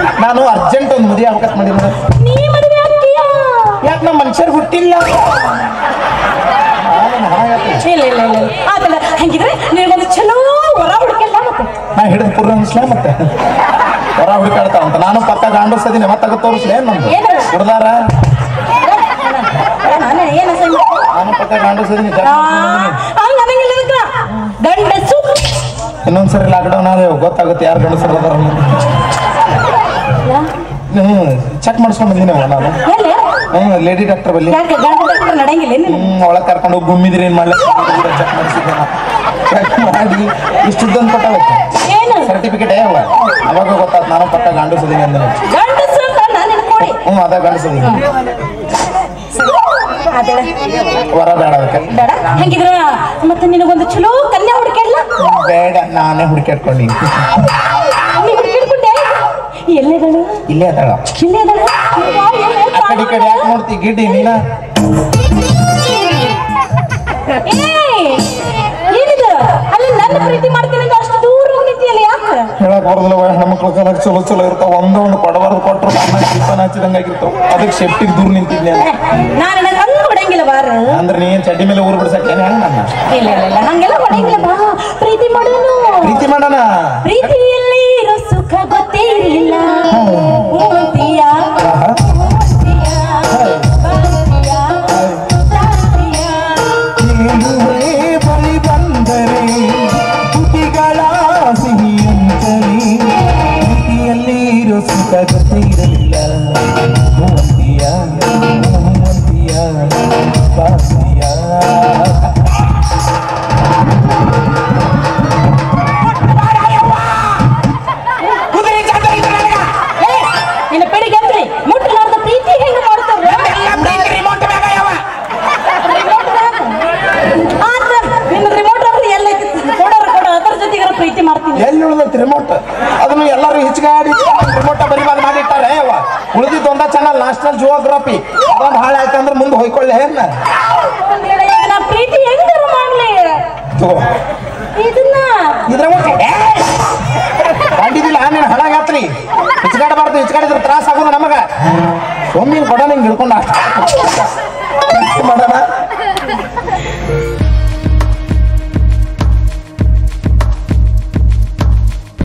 ನಾನು ಅರ್ಜೆಂಟ್ ಒಂದು ಮದುವೆ ಅವಕಾಶ ಮಾಡಿದ್ರೆ ನೀ ಮದುವೆ ಆಗ್ತೀಯಾ ಯಾಕೆ ನಮ್ಮ ಮನುಷ್ಯರು ಹುಟ್ಟಿಲ್ಲ ನಾನು ಹಾಗಾಗ್ತದೆ. ಇಲ್ಲ ಇಲ್ಲ ಇಲ್ಲ ಇಲ್ಲ. ಆಗಲ್ಲ ಹಂಗಿದ್ರೆ ನಿನಗೊಂದು ಚಲೋ ಹೊರ ಹುಡುಕಲ್ಲ ಮತ್ತೆ ನಾ ಹಿಡಿದು ಪುರ ಅನ್ಸ್ಲೇ ಮತ್ತೆ ಹೊರ ಹುಡುಕಾಡ್ತಾವ ಅಂತ ನಾನು ಪಕ್ಕ ಗಾಂಡೋಸದಿನಿ ಮತ್ತೆ ತೋರಿಸ್ಲೇ ನಮ್ದು ಏನು? ಹುಡ್ದಾರ ನಾನು ಏನು ಅಸಹ್ಯ ನಾನು ಪಕ್ಕ ಗಾಂಡೋಸದಿನಿ ಹಂಗ ಅನ್ನಂಗಿಲ್ಲ ಅದಕ್ಕ ಗಂಡಸು ಇನ್ನೊಂದ್ಸರಿ ಲಾಕ್ಡೌನ್ ಆದ್ರೆ ಗೊತ್ತಾಗುತ್ತೆ ಯಾರು ಗಂಡಸರು ಅದಾರ ಹ್ಮ್ ಚೆಕ್ ಮಾಡಿಸ್ಕೊಂಡ್ ಬಂದಿನಿ ಅವ ನಾನು ಎಲ್ಲಿ ಹ್ಮ್ ಲೇಡಿ ಡಾಕ್ಟರ್ ಬಲ್ಲಿ ಯಾಕೆ ಗಂಡ ಡಾಕ್ಟರ್ ನಡೆಯಂಗಿಲ್ಲ ನೀನು ಹ್ಮ್ ಒಳಗೆ ಕರ್ಕೊಂಡು ಹೋಗಿ ಗುಮ್ಮಿದ್ರಿ ಏನ್ ಮಾಡ್ಲಿ ಚೆಕ್ ಮಾಡಿಸಿದ್ದೆ ಚೆಕ್ ಮಾಡಿ ಇಷ್ಟುದ್ದೊಂದು ಕೊಟ್ಟಾಗತ್ತೆ ಏನು ಸರ್ಟಿಫಿಕೇಟ್ ಯಾವ ಅವಾಗ ಗೊತ್ತಾಯ್ತು ನಾನು ಪಕ್ಕ ಗಾಂಡೋಸದಿನಿ ಅಂದ ಗಂಡಸು ಅಂತ ನಾನು ನೆನ್ಕೊಡಿ ಹ್ಞೂ ಅದ ಗಾಂಡೋಸದಿನಿ ಅದೇಳ ವರ ಬೇಡ ಅದಕ್ಕೆ ಬೇಡ ಹಂಗಿದ್ರ ಮತ್ತೆ ನಿನಗೊಂದು ಚಲೋ ಕನ್ಯಾ ಹುಡುಕಲ್ಲ ಬೇಡ ನಾನೇ ಹುಡುಕಾಡ್ಕೊಂಡು ನೀ ಹುಡುಕಿಡ್ಕೊಂಡೆ ಎಲ್ಲಿದಳು ಇಲ್ಲೇ ಅದಾಳ ಇಲ್ಲೇ ಅದಳು ಆ ಕಡೆ ಈ ಕಡೆ ಯಾಕೆ ನೋಡ್ತಿ ಗಿಡ್ಡಿ ನೀನ ಏನಿದು ಅಲ್ಲಿ ನನ್ನ ಪ್ರೀತಿ ಮಾಡ್ತೀನಿ ಅಂತ ಅಷ್ಟು ದೂರ ಹೋಗಿ ನಿಂತಿಯಲ್ಲ ಯಾಕೆ ಹೇಳಕ್ ಬರೋದಿಲ್ಲ ಹೆಣ್ಮಕ್ಳ ಕಾಲಕ್ಕೆ ಚಲೋ ಚಲೋ ಇರ್ತಾವ ಒಂದೋ ಒಂದು ಕೊಡಬಾರ್ದು ಕೊಟ್ಟರು ಅನ್ನ ಟಿಫನ್ ಹಚ್ಚಿದಂಗ ಆಗಿರ್ತಾವ ಅದಕ್ಕೆ ಸೇಫ್ಟಿಗೆ ದೂರ ನಿಂತಿದ್ನೆ ನಾನು ನನ್ನ ಹಂಗ ಹೊಡಂಗಿಲ್ಲ ಬಾರ ಅಂದ್ರೆ ನೀನ್ ಚಡ್ಡಿ ಮೇಲೆ ಊರು ಬಿಡ್ಸಕ್ಕೆ ಏನ್ ಹೆಂಗ್ ನನ್ನ ಇಲ್ಲ ಇಲ್ಲ ಇಲ್ಲ ಹಂಗೆಲ್ಲ ಹೊಡಂಗಿಲ್ಲ ಬಾ ಪ್ರೀತಿ ಮಾಡೋನು ಪ್ರೀತಿ ಮಾಡೋಣ ಪ್ರೀತಿಯಲ್ಲಿ ಇರೋ ಸುಖ ಗೊತ್ತೇ ಇರಲಿಲ್ಲ ಮೂರ್ತಿಯ ನೀನುವೇ ಬಳಿ ಬಂದರೆ ತುಟಿಗಳ ಸಿಹಿಯಂತಲಿ ಪ್ರೀತಿಯಲ್ಲಿ ಇರೋ ಸುಖ ಗೊತ್ತೇ ಇರಲಿಲ್ಲ ಮೂವಂತಿಯ ಮೂವಂತಿಯ ಬಾಸಿಯ ನಿನ್ನ ಬೆಳಿಗ್ಗೆ ಅಂದ್ರೆ ಮುಟ್ಟಲಾರ್ದ ಪ್ರೀತಿ ಹೆಂಗ ಮಾಡ್ತಾರೆ ಆತ ನಿನ್ನ ರಿಮೋಟ್ ಅಂದ್ರೆ ಎಲ್ಲ ಕೊಡೋರು ಕೊಡ ಅದ್ರ ಜೊತೆಗೆ ಪ್ರೀತಿ ಮಾಡ್ತೀನಿ ಎಲ್ಲಿ ಉಳಿದೈತಿ ರಿಮೋಟ್ ಅದನ್ನು ಎಲ್ಲರೂ ಹಿಚ್ಕಾಡಿ ರಿಮೋಟ್ ಬರಿಬಾರ್ದು ಮಾಡಿಟ್ಟಾರೆ ಅವ ಉಳಿದಿದ್ದು ಒಂದ ಚಾನಲ್ ನ್ಯಾಷನಲ್ ಜಿಯೋಗ್ರಫಿ ಅದೊಂದು ಹಾಳಾಯ್ತಂದ್ರೆ ಮುಂದೆ ಹೋಯ್ಕೊಳ್ಳಿ ಏನ ಈಗ ನಾ ಪ್ರೀತಿ ಹೆಂಗಾರ ಮಾಡ್ಲಿ ತಗೋ ಇದನ್ನ ಇದ್ರ ಕಂಡಿದ್ದಿಲ್ಲ ನೀನು ಹಳಾಗಾತ್ರಿ ಹಿಚ್ಕಾಡಬಾರ್ದು ಹಿಚ್ಕಾಡಿದ್ರೆ ತ್ರಾಸ ಆಗೋದು ನಮಗ ಒಮ್ಮೆ ಕೊಡ ನಿಂಗೆ ಹಿಡ್ಕೊಂಡ ಮಾಡೋಣ